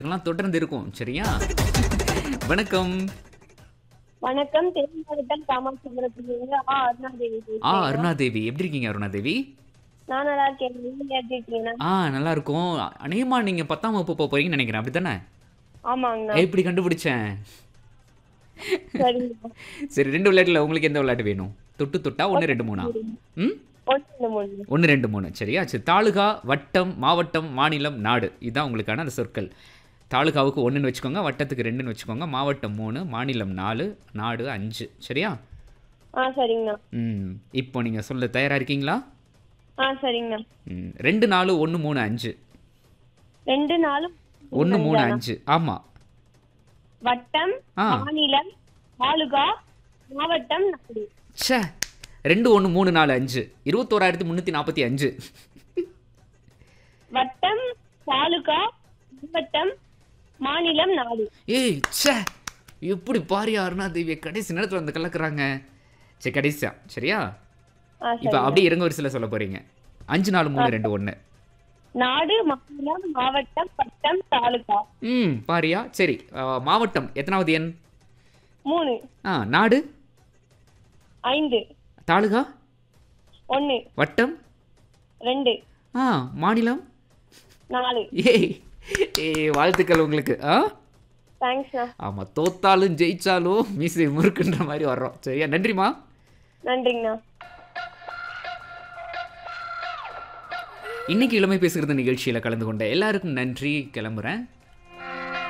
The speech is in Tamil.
இதெல்லாம் தொடர்ந்து இருக்கும் சரியா வணக்கம் வணக்கம் தேனி மாவட்டம் காமாட்சிபுரத்திலிருந்து ஆ அருணாதேவி ஆ பேசுறேன். அருணாதேவி எப்படி இருக்கீங்க அருணாதேவி நான் நல்லா இருக்கேன் நீங்க எப்படி இருக்கீங்க ஆ நல்லா இருக்கும் அநேகமா நீங்க பத்தாம் வகுப்பு போக போறீங்கன்னு நினைக்கிறேன் அப்படித்தானே ஆமாங்கண்ணா எப்படி கண்டுபிடிச்சேன் சரிங்கண்ணா சரி ரெண்டு விளையாட்டுல உங்களுக்கு எந்த விளையாட்டு வேணும் தொட்டு தொட்டா ஒன்று ரெண்டு மூணா ம் ஒன்று மூணு ஒன்று ரெண்டு மூணு சரியா சரி தாலுகா வட்டம் மாவட்டம் மாநிலம் நாடு இதுதான் உங்களுக்கான அந்த சொற்கள் தாலுகாவுக்கு ஒன்றுன்னு வச்சுக்கோங்க வட்டத்துக்கு ரெண்டுன்னு வச்சுக்கோங்க மாவட்டம் மூணு மாநிலம் நாலு நாடு அஞ்சு சரியா ஆ சரிங்கண்ணா ம் இப்போ நீங்கள் சொல்ல தயாராக இருக்கீங்களா ஆ சரிங்கண்ணா ம் ரெண்டு நாலு ஒன்று மூணு அஞ்சு ரெண்டு நாளும் ஒன்று மூணு அஞ்சு ஆமாம் வட்டம் ஆ. மாநிலம் தாலுகா மாவட்டம் நாடு ச்சே ரெண்டு ஒன்று மூணு நாலு அஞ்சு இருபத்தோராயிரத்தி முந்நூற்றி நாற்பத்தி அஞ்சு வட்டம் தாலுகா மாவட்டம் மாநிலம் நாடு ஏய் ச்சே எப்படி பாரியா அருணாதேவியை கடைசி நேரத்தில் வந்து கலக்குறாங்க சரி கடைசியா சரியா ஆ இப்போ சரி அப்படியே இறங்க வரிசையில் சொல்ல போறீங்க அஞ்சு நாலு மூணு ரெண்டு ஒன்று நாடு மாநிலம் மாவட்டம் வட்டம் தாலுகா ம் பாரியா சரி ஆ, மாவட்டம் எத்தனாவது எண் மூணு ஆ நாடு ஐந்து தாலுகா ஒன்று வட்டம் ரெண்டு ஆ மாநிலம் நாலு ஏய் ஏய் வாழ்த்துக்கள் உங்களுக்கு ஆ தேங்க்ஸ்ண்ணா ஆமாம் தோத்தாலும் ஜெயிச்சாலும் மீசை முறுக்குன்ற மாதிரி வர்றோம் சரியா நன்றிம்மா நன்றிங்கண்ணா இன்னைக்கு இளமை பேசுகிறது நிகழ்ச்சியில் கலந்து கொண்ட எல்லாருக்கும் நன்றி கிளம்புறேன்